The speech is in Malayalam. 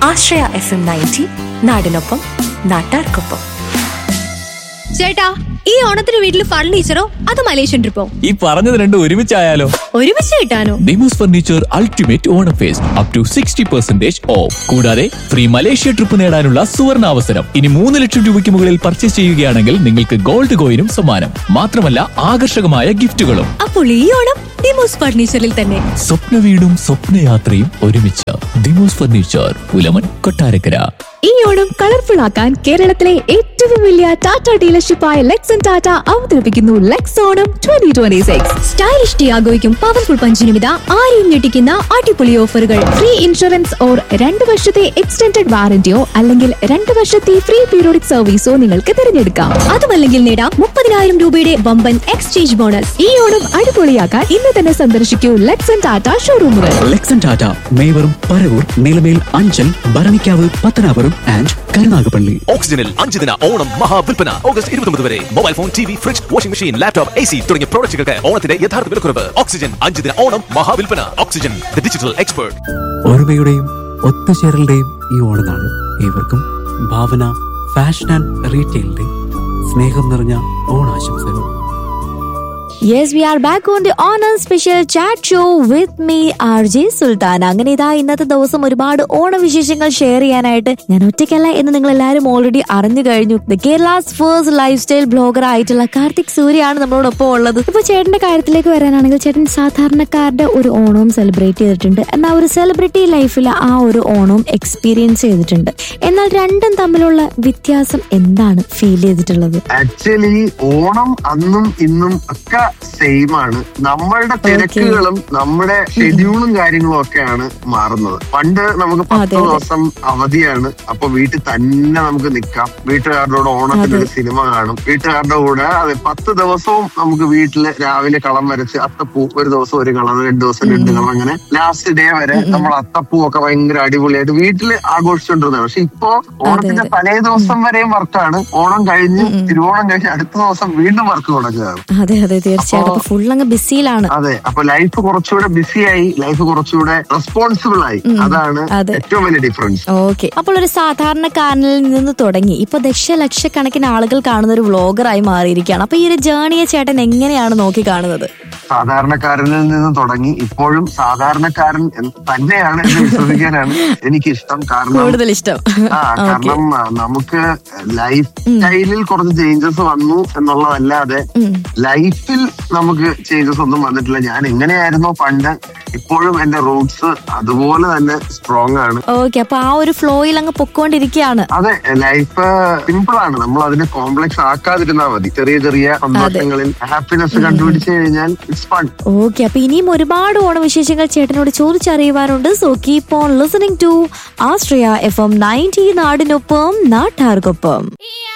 ആശ്രയ എഫ് എം നയൻറ്റി നാടിനൊപ്പം നാട്ടാർക്കൊപ്പം ചേട്ടാ ഈ ഓണത്തിന് വീട്ടിൽ ഫർണിച്ചറോ അത് മലേഷ്യൻ ട്രിപ്പോ ഈ പറഞ്ഞത് രണ്ടും ഒരുമിച്ചായാലോ ഒരുമിച്ച് കിട്ടാനോ ഡിമോസ് furniture ultimate Onam fest up to sixty percentage off കൂടാതെ ഫ്രീ മലേഷ്യ ട്രിപ്പ് നേടാനുള്ള സുവർണ അവസരം ഇനി മൂന്ന് ലക്ഷം രൂപയ്ക്ക് മുകളിൽ പർച്ചേസ് ചെയ്യുകയാണെങ്കിൽ നിങ്ങൾക്ക് ഗോൾഡ് കോയിനും സമ്മാനം മാത്രമല്ല ആകർഷകമായ ഗിഫ്റ്റുകളും അപ്പോൾ ഈ ഓണം ഡിമോസ് ഫർണിച്ചറിൽ തന്നെ സ്വപ്ന വീടും സ്വപ്നയാത്രയും ഒരുമിച്ച് ദിമോസ് ഫർണിച്ചർ പുലമൻ കൊട്ടാരക്കര ഈ ഓണം കളർഫുൾ ആക്കാൻ കേരളത്തിലെ ഏറ്റവും വലിയ ടാറ്റ ഡീലർഷിപ്പായ ലെക്സൺ ടാറ്റ അവതരിപ്പിക്കുന്നു ലെക്സ് Onam twenty twenty six stylish ടിയാഗോയ്ക്കും പവർഫുൾ പഞ്ചിനുമിത ആരെയും ഞെട്ടിക്കുന്ന അടിപൊളി ഓഫറുകൾ ഫ്രീ ഇൻഷുറൻസ് ഓർ രണ്ട് വർഷത്തെ എക്സ്റ്റൻഡഡ് വാറന്റിയോ അല്ലെങ്കിൽ രണ്ട് വർഷത്തെ ഫ്രീ പീരിയോഡിക് സർവീസോ നിങ്ങൾക്ക് തിരഞ്ഞെടുക്കാം അതുമല്ലെങ്കിൽ നേടാം മുപ്പതിനായിരം രൂപയുടെ വമ്പൻ എക്സ്ചേഞ്ച് ബോണസ് ഈ ഓണം അടിപൊളിയാക്കാൻ ഇന്ന് തന്നെ സന്ദർശിക്കൂ ലെക്സൺ ടാറ്റ ഷോറൂമുകൾ ലെക്സൺ ടാറ്റ മേവറും പരവൂർ നിലമേൽ അഞ്ചൽ ഭരണിക്കാവ് പത്തനാപുരം ആൻഡ് കരുനാഗപ്പള്ളി ഓക്സിജനിൽ അഞ്ച് ദിന ഓണം മഹാവിൽപ്പന ഓഗസ്റ്റ് ഇരുപത്തൊമ്പത് വരെ mobile phone T V fridge washing machine laptop A C തുടങ്ങിയ പ്രോഡക്റ്റുകൾക്ക് ഓണത്തിന്റെ യഥാർത്ഥ വിലക്കുറവ് ഓക്സിജൻ അഞ്ച് ദിന ഓണം മഹാവിൽപ്പന ഓക്സിജൻ ദ ഡിജിറ്റൽ എക്സ്പേർട്ട് ഓർമ്മയുടെയും ഒത്തുചേരലുടെയും ഈ ഓണനാണ് ഏവർക്കും ഭാവന ഫാഷൻ ആൻഡ് റീറ്റെയിലിന്റെ സ്നേഹം നിറഞ്ഞ ഓണാശംസകൾ yes we are back on the Onam special chat show with me R J Sultan അങ്ങനെ ഇതാ ഇന്നത്തെ ദിവസം ഒരുപാട് ഓണവിശേഷങ്ങൾ ഷെയർ ചെയ്യാനായിട്ട് ഞാൻ ഒറ്റയ്ക്കല്ല എന്ന് നിങ്ങൾ എല്ലാവരും ഓൾറെഡി അറിഞ്ഞു കഴിഞ്ഞു the Kerala's first lifestyle blogger ആയിട്ടുള്ള കാർത്തിക് സൂര്യാണ് നമ്മളോടൊപ്പം ഉള്ളത് ഇപ്പൊ ചേട്ടന്റെ കാര്യത്തിലേക്ക് വരാനാണെങ്കിൽ ചേട്ടൻ സാധാരണക്കാരുടെ ഒരു ഓണവും സെലിബ്രേറ്റ് ചെയ്തിട്ടുണ്ട് എന്നാൽ ഒരു സെലിബ്രിറ്റി ലൈഫിൽ ആ ഒരു ഓണവും എക്സ്പീരിയൻസ് ചെയ്തിട്ടുണ്ട് എന്നാൽ രണ്ടും തമ്മിലുള്ള വ്യത്യാസം എന്താണ് ഫീൽ ചെയ്തിട്ടുള്ളത് ആക്ച്വലി ഓണം അന്നും ഇന്നും ഒക്കെ സെയിം ആണ് നമ്മളുടെ തിരക്കുകളും നമ്മുടെ ഷെഡ്യൂളും കാര്യങ്ങളും ഒക്കെയാണ് മാറുന്നത് പണ്ട് നമുക്ക് പത്ത് അതെ, അതെ. ദിവസം അവധിയാണ് അപ്പൊ വീട്ടിൽ തന്നെ നമുക്ക് നിൽക്കാം വീട്ടുകാരുടെ കൂടെ ഓണത്തിന് ഒരു സിനിമ കാണും വീട്ടുകാരുടെ കൂടെ അതെ പത്ത് ദിവസവും നമുക്ക് വീട്ടില് രാവിലെ കളം വരച്ച് അത്തപ്പൂ ഒരു ദിവസം ഒരു കളർ രണ്ട് ദിവസം രണ്ട് കളർ അങ്ങനെ ലാസ്റ്റ് ഡേ വരെ നമ്മൾ അത്തപ്പൂ ഒക്കെ ഭയങ്കര അടിപൊളിയായിട്ട് വീട്ടില് ആഘോഷിച്ചോണ്ടിരുന്നത് പക്ഷെ ഇപ്പോ ഓണത്തിന്റെ തലേ ദിവസം വരെയും വർക്കാണ് ഓണം കഴിഞ്ഞ് തിരുവോണം കഴിഞ്ഞ് അടുത്ത ദിവസം വീണ്ടും വർക്ക് തുടങ്ങുകയാണ് അതെ അതെ തീർച്ചയായിട്ടും അപ്പൊ ഫുൾ അങ്ങ് ബിസിയിലാണ് അതെ അപ്പൊ ലൈഫ് കുറച്ചുകൂടെ ബിസിയായി ലൈഫ് കുറച്ചുകൂടെ റെസ്പോൺസിബിൾ ആയി അതാണ് അതെ. ഏറ്റവും വലിയ ഡിഫറൻസ് ഓക്കെ അപ്പോൾ ഒരു സാധാരണക്കാരനിൽ നിന്ന് തുടങ്ങി ഇപ്പൊ ദശലക്ഷക്കണക്കിന് ആളുകൾ കാണുന്ന ഒരു വ്ളോഗറായി മാറിയിരിക്കുകയാണ് അപ്പൊ ഈ ഒരു ജേണിയെ ചേട്ടൻ എങ്ങനെയാണ് നോക്കി കാണുന്നത് സാധാരണക്കാരനിൽ നിന്ന് തുടങ്ങി ഇപ്പോഴും സാധാരണക്കാരൻ എന്ന് തന്നെയാണ് എന്ന് വിശ്വസിക്കാനാണ് എനിക്കിഷ്ടം കാരണം കൂടുതൽ ഇഷ്ടം ആ ഓക്കെ കാരണം ആ, നമുക്ക് ലൈഫ് സ്റ്റൈലിൽ കുറച്ച് ചേഞ്ചസ് വന്നു എന്നുള്ളതല്ലാതെ ലൈഫിൽ നമുക്ക് ചേഞ്ചസ് ഒന്നും വന്നിട്ടില്ല ഞാൻ എങ്ങനെയായിരുന്നോ പണ്ട് ഇപ്പോഴും എന്റെ റൂട്ട്സ് അതുപോലെ തന്നെ സ്ട്രോങ് ആണ് ഓക്കെ അപ്പൊ ആ ഒരു ഫ്ലോയിൽ അങ്ങ് പൊക്കോണ്ടിരിക്കുകയാണ് അതെ ലൈഫ് സിമ്പിൾ ആണ് നമ്മൾ അതിനെ കോംപ്ലക്സ് ആക്കാതിരുന്നാൽ മതി ചെറിയ ചെറിയ സന്തോഷങ്ങളിൽ ഹാപ്പിനെസ് കണ്ടുപിടിച്ചു കഴിഞ്ഞാൽ ഇറ്റ്സ് ഫൺ ഓക്കെ അപ്പൊ ഇനിയും ഒരുപാട് ഓണവിശേഷങ്ങൾ ചേട്ടനോട് ചോദിച്ചറിയുവാനുണ്ട് so keep on listening to Ashraya F M ninety നാടിനൊപ്പം നാട്ടാർക്കൊപ്പം ഈ